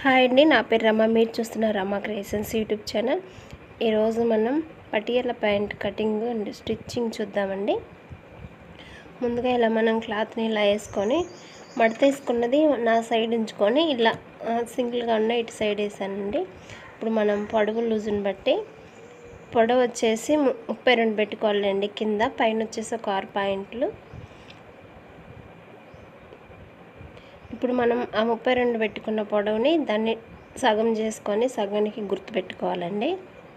hi అండి నా పేరు రమ మీరు చూస్తున్న రమ క్రియేషన్స్ యూట్యూబ్ ఛానల్ ఈరోజు మనం Patiala pant cutting and stitching చూద్దామండి ముందుగా ఇలా మనం క్లాత్ని ఇలా వేసుకొని మడత వేసుకున్నది నా సైడ్ ఉంచుకొని ఇలా ఆ, సింగిల్గా ఉన్న ఇటు సైడ్ వేసానండి ఇప్పుడు మనం పొడవు లూజుని బట్టి పొడవు వచ్చేసి ము- ముప్పై రెండు పెట్టుకోవాలండి కింద పైన వచ్చేసి ఒక ఆరు పాయింట్లు ఇప్పుడు మనం ఆ ముప్పై రెండు పెట్టుకున్న పొడవుని దాన్ని సగం చేసుకొని సగానికి గుర్తు పెట్టుకోవాలండి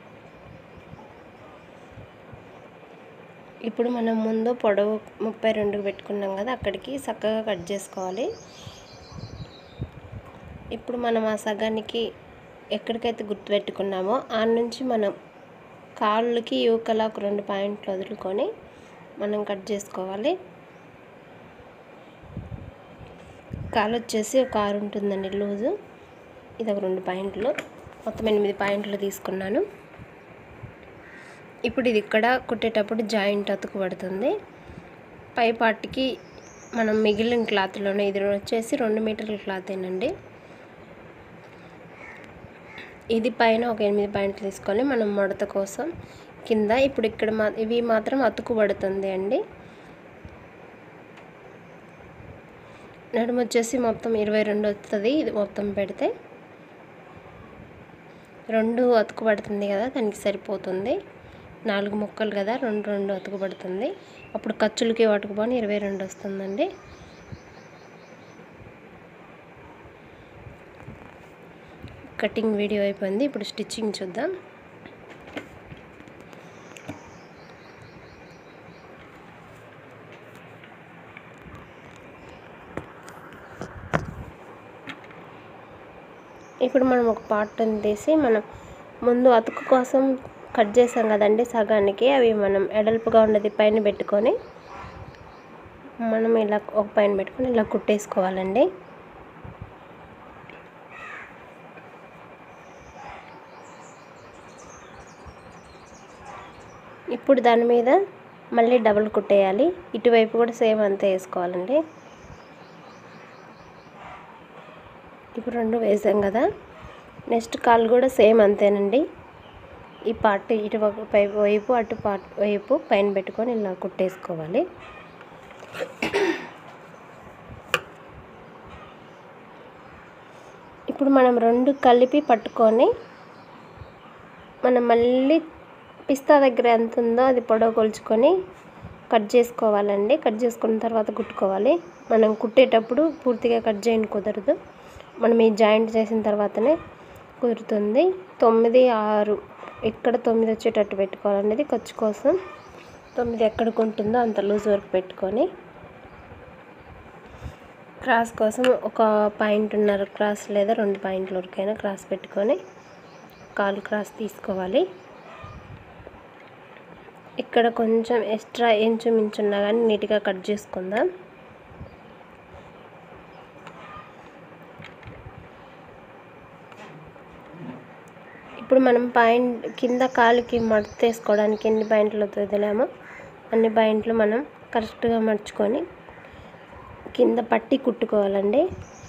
ఇప్పుడు మనం ముందు పొడవు ముప్పై రెండు పెట్టుకున్నాం కదా అక్కడికి చక్కగా కట్ చేసుకోవాలి ఇప్పుడు మనం ఆ సగానికి ఎక్కడికైతే గుర్తు పెట్టుకున్నామో ఆ నుంచి మనం కాళ్ళకి యూకలా ఒక రెండు పాయింట్లు వదులుకొని మనం కట్ చేసుకోవాలి కాలు వచ్చేసి ఒక ఆరు ఉంటుందండి లూజు ఇది ఒక రెండు పాయింట్లు మొత్తం ఎనిమిది పాయింట్లు తీసుకున్నాను ఇప్పుడు ఇది ఇక్కడ కుట్టేటప్పుడు జాయింట్ అతుకు పడుతుంది పై పార్ట్కి మనం మిగిలిన క్లాత్లోనే ఇది వచ్చేసి రెండు మీటర్ల క్లాతేనండి ఇది పైన ఒక ఎనిమిది పాయింట్లు తీసుకొని మనం మడత కోసం కింద ఇప్పుడు ఇక్కడ మా ఇవి మాత్రం అతుకు పడుతుంది అండి నడుము వచ్చేసి మొత్తం ఇరవై రెండు వస్తుంది ఇది మొత్తం పెడితే రెండు అతుకు పడుతుంది కదా దానికి సరిపోతుంది నాలుగు ముక్కలు కదా రెండు రెండు అతుకు పడుతుంది అప్పుడు ఖర్చులకి వాటికి పోని ఇరవై రెండు వస్తుందండి కటింగ్ వీడియో అయిపోయింది ఇప్పుడు స్టిచ్చింగ్ చూద్దాం ఇప్పుడు మనం ఒక పార్ట్ని తీసి మనం ముందు అతుకు కోసం కట్ చేసాం కదండి సగానికి అవి మనం ఎడల్పుగా ఉన్నది పైన పెట్టుకొని మనం ఇలా ఒక పైన పెట్టుకొని ఇలా కుట్టేసుకోవాలండి ఇప్పుడు దాని మీద మళ్ళీ డబుల్ కుట్టేయాలి ఇటువైపు కూడా సేమ్ అంతే వేసుకోవాలండి ఇప్పుడు రెండు వేసాం కదా నెక్స్ట్ కాలు కూడా సేమ్ అంతేనండి ఈ పార్ట్ ఇటు పై వైపు అటు పార్ట్ వైపు పైన పెట్టుకొని ఇలా కుట్టేసుకోవాలి ఇప్పుడు మనం రెండు కలిపి పట్టుకొని మనం మళ్ళీ పిస్తా దగ్గర ఎంత ఉందో అది పొడవు కొలుచుకొని కట్ చేసుకోవాలండి కట్ చేసుకున్న తర్వాత కుట్టుకోవాలి మనం కుట్టేటప్పుడు పూర్తిగా కట్ చేయని కుదరదు మనం ఈ జాయింట్ చేసిన తర్వాతనే కుదురుతుంది తొమ్మిది ఆరు ఎక్కడ తొమ్మిది వచ్చేటట్టు పెట్టుకోవాలనేది ఖర్చు కోసం తొమ్మిది ఎక్కడికి ఉంటుందో అంత లూజ్ వరకు పెట్టుకొని క్రాస్ కోసం ఒక పాయింట్ ఉన్నర క్రాస్ లేదా రెండు పాయింట్ల వరకైనా క్రాస్ పెట్టుకొని కాలు క్రాస్ తీసుకోవాలి ఇక్కడ కొంచెం ఎక్స్ట్రా ఇంచు మించున్నా కానీ నీట్గా కట్ చేసుకుందాం ఇప్పుడు మనం పాయింట్ కింద కాలుకి మడత వేసుకోవడానికి ఎన్ని పాయింట్లు వదిలామో అన్ని పాయింట్లు మనం కరెక్ట్గా మర్చుకొని కింద పట్టి కుట్టుకోవాలండి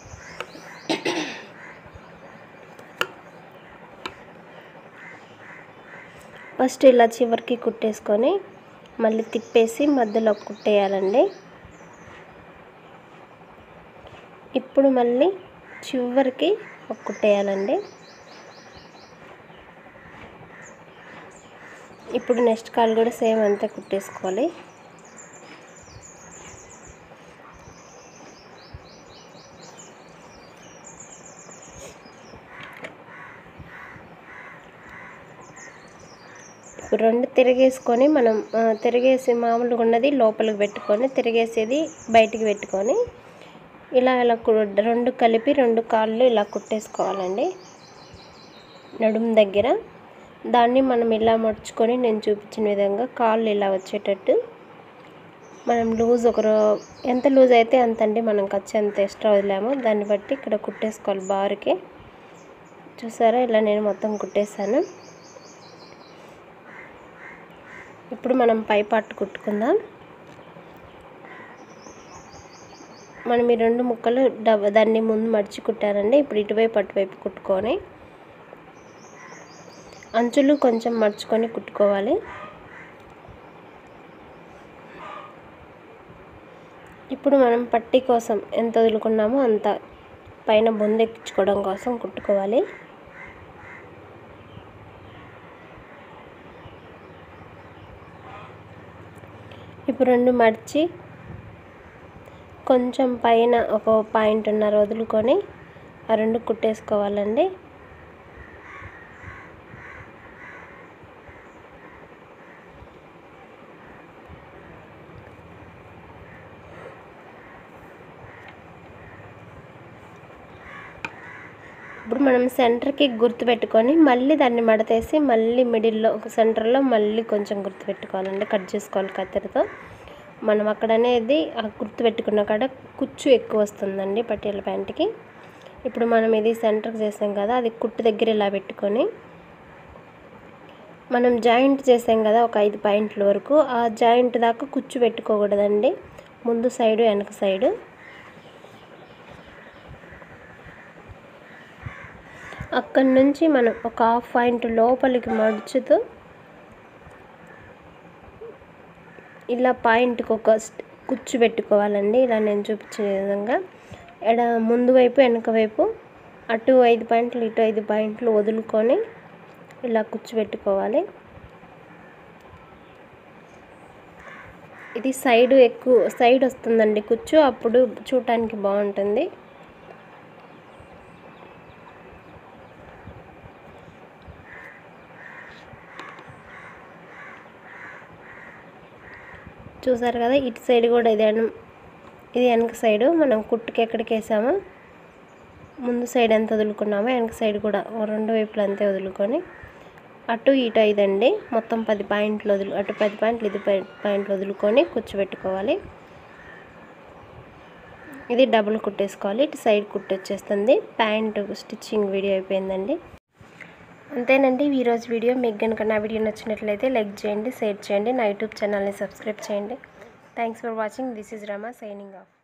ఫస్ట్ ఇలా చివరికి కుట్టేసుకొని మళ్ళీ తిప్పేసి మధ్యలో కుట్టేయాలండి ఇప్పుడు మళ్ళీ చివరికి ఒక కుట్టేయాలండి ఇప్పుడు నెక్స్ట్ కాల్ కూడా సేమ్ అంతే కుట్టేసుకోవాలి ఇప్పుడు రెండు తిరిగేసుకొని మనం ఆ, తిరిగేసి మామూలుగా ఉన్నది లోపలికి పెట్టుకొని తిరిగేసేది బయటికి పెట్టుకొని ఇలా ఇలా కు- రెండు కలిపి రెండు కాళ్ళు ఇలా కుట్టేసుకోవాలండి నడుము దగ్గర దాన్ని మనం ఇలా మడుచుకొని నేను చూపించిన విధంగా కాళ్ళు ఇలా వచ్చేటట్టు మనం లూజ్ ఒక రో- ఎంత లూజ్ అయితే అంత అండి మనం ఖర్చు ఎంత ఎక్స్ట్రా వదిలామో దాన్ని బట్టి ఇక్కడ కుట్టేసుకోవాలి బారుకి చూసారా ఇలా నేను మొత్తం కుట్టేశాను ఇప్పుడు మనం పై పార్ట్ కుట్టుకుందాం మనం ఈ రెండు ముక్కలు డబ దాన్ని ముందు మడిచి కుట్టారండి ఇప్పుడు ఇటువైపు అటువైపు కుట్టుకొని అంచులు కొంచెం మడుచుకొని కుట్టుకోవాలి ఇప్పుడు మనం పట్టీ కోసం ఎంత వదులుకున్నామో అంత పైన బొందెక్కించుకోవడం కోసం కుట్టుకోవాలి ఇప్పుడు రెండు మడిచి కొంచెం పైన ఒక పాయింట్ ఉన్నర వదులుకొని ఆ రెండు కుట్టేసుకోవాలండి ఇప్పుడు మనం సెంటర్కి గుర్తు పెట్టుకొని మళ్ళీ దాన్ని మడతేసి మళ్ళీ మిడిల్లో ఒక సెంటర్లో మళ్ళీ కొంచెం గుర్తు పెట్టుకోవాలండి కట్ చేసుకోవాలి కత్తెరతో మనం అక్కడ అనేది ఆ గుర్తు పెట్టుకున్న కాడ కుచ్చు ఎక్కువ వస్తుందండి పట్టీల ప్యాంట్కి ఇప్పుడు మనం ఇది సెంటర్కి చేసాం కదా అది కుట్టు దగ్గర ఇలా పెట్టుకొని మనం జాయింట్ చేసాం కదా ఒక ఐదు పాయింట్ల వరకు ఆ జాయింట్ దాకా కుచ్చు పెట్టుకోకూడదండి ముందు సైడు వెనక సైడు అక్కడి నుంచి మనం ఒక హాఫ్ పాయింట్ లోపలికి మడుచుతూ ఇలా పాయింట్కి ఒక కుచ్చు పెట్టుకోవాలండి ఇలా నేను చూపించిన విధంగా ఎడ ముందు వైపు వెనక వైపు అటు ఐదు పాయింట్లు ఇటు ఐదు పాయింట్లు వదులుకొని ఇలా కుచ్చు పెట్టుకోవాలి ఇది సైడ్ ఎక్కువ సైడ్ వస్తుందండి కుచ్చు అప్పుడు చూడటానికి బాగుంటుంది చూసారు కదా ఇటు సైడ్ కూడా ఇది అను ఇది వెనక సైడు మనం కుట్టుకి ఎక్కడికి వేసామో ముందు సైడ్ ఎంత వదులుకున్నామో వెనక సైడ్ కూడా రెండు వైపులు అంతే వదులుకొని అటు ఇటు ఐదండి మొత్తం పది పాయింట్లు వదులు అటు పది పాయింట్లు ఇది పది పాయింట్లు వదులుకొని కూర్చోబెట్టుకోవాలి ఇది డబుల్ కుట్టేసుకోవాలి ఇటు సైడ్ కుట్టు వచ్చేస్తుంది ప్యాంట్ స్టిచ్చింగ్ వీడియో అయిపోయిందండి అంతేనండి ఈరోజు వీడియో మీకు కనుక నా వీడియో నచ్చినట్లయితే లైక్ చేయండి షేర్ చేయండి నా యూట్యూబ్ ఛానల్ని సబ్స్క్రైబ్ చేయండి thanks for watching this is Rama signing of